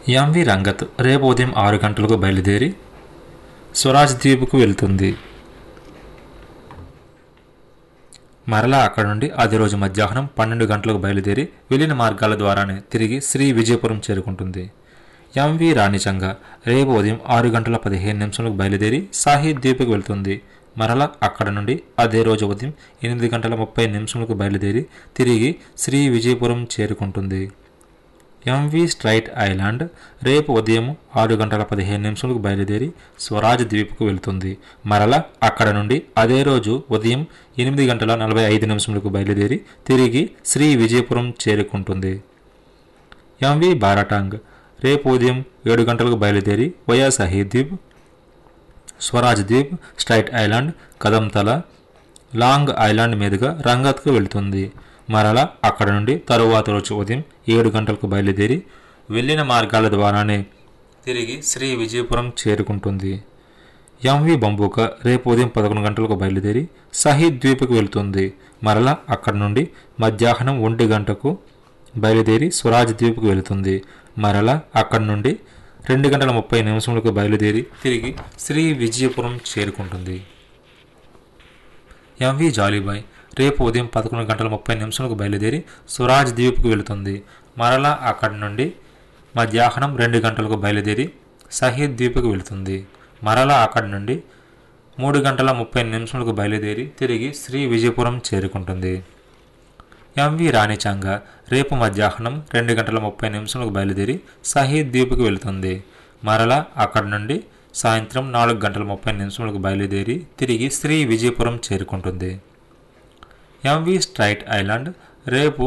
MV Rangat రేపు ఉదయం ఆరు గంటలకు బయలుదేరి స్వరాజ్ ద్వీప్కు వెళ్తుంది మరలా అక్కడ నుండి అదే రోజు మధ్యాహ్నం పన్నెండు గంటలకు బయలుదేరి వెళ్ళిన మార్గాల ద్వారానే తిరిగి శ్రీ విజయపురం చేరుకుంటుంది ఎంవి రాణిచంగ రేపు ఉదయం ఆరు గంటల పదిహేను నిమిషాలకు బయలుదేరి సాహిద్ ద్వీప్కి వెళ్తుంది మరలా అక్కడ నుండి అదే రోజు ఉదయం ఎనిమిది గంటల ముప్పై నిమిషాలకు బయలుదేరి తిరిగి శ్రీ విజయపురం చేరుకుంటుంది ఎంవి స్ట్రైట్ ఐలాండ్ రేపు ఉదయం ఆరు గంటల పదిహేను నిమిషాలకు బయలుదేరి స్వరాజ్ ద్వీప్కు వెళ్తుంది మరలా అక్కడ నుండి అదే రోజు ఉదయం ఎనిమిది గంటల నలభై ఐదు నిమిషములకు బయలుదేరి తిరిగి శ్రీ విజయపురం చేరుకుంటుంది ఎంవి బారాటాంగ్ రేపు ఉదయం ఏడు గంటలకు బయలుదేరి via Shaheed Dweep Swaraj Dweep Strait Island Kadamtala Long Island మీదుగా రంగత్కు వెళుతుంది మరలా అక్కడ నుండి తరువాత రోజు ఉదయం ఏడు గంటలకు బయలుదేరి వెళ్ళిన మార్గాల ద్వారానే తిరిగి శ్రీ విజయపురం చేరుకుంటుంది ఎంవి బంబూక రేపు ఉదయం పదకొండు గంటలకు బయలుదేరి సహీద్ ద్వీప్కి వెళ్తుంది మరలా అక్కడ నుండి మధ్యాహ్నం ఒంటి గంటకు బయలుదేరి స్వరాజ్ ద్వీప్కి వెళుతుంది మరలా అక్కడ నుండి రెండు గంటల ముప్పై నిమిషములకు బయలుదేరి తిరిగి శ్రీ విజయపురం చేరుకుంటుంది ఎంవి జాలీబాయ్ రేపు ఉదయం పదకొండు గంటల ముప్పై నిమిషాలకు బయలుదేరి స్వరాజ్ ద్వీప్కి వెళుతుంది మరలా అక్కడి నుండి మధ్యాహ్నం రెండు గంటలకు బయలుదేరి సహీద్ ద్వీప్కి వెళుతుంది మరలా అక్కడి నుండి మూడు గంటల ముప్పై నిమిషాలకు బయలుదేరి తిరిగి శ్రీ విజయపురం చేరుకుంటుంది ఎంవి రాణిచాంగ రేపు మధ్యాహ్నం రెండు గంటల ముప్పై నిమిషాలకు బయలుదేరి సహీద్ ద్వీప్కి వెళుతుంది మరలా అక్కడి నుండి సాయంత్రం నాలుగు గంటల ముప్పై నిమిషాలకు బయలుదేరి తిరిగి శ్రీ విజయపురం చేరుకుంటుంది ఎంవి స్ట్రైట్ ఐలాండ్ రేపు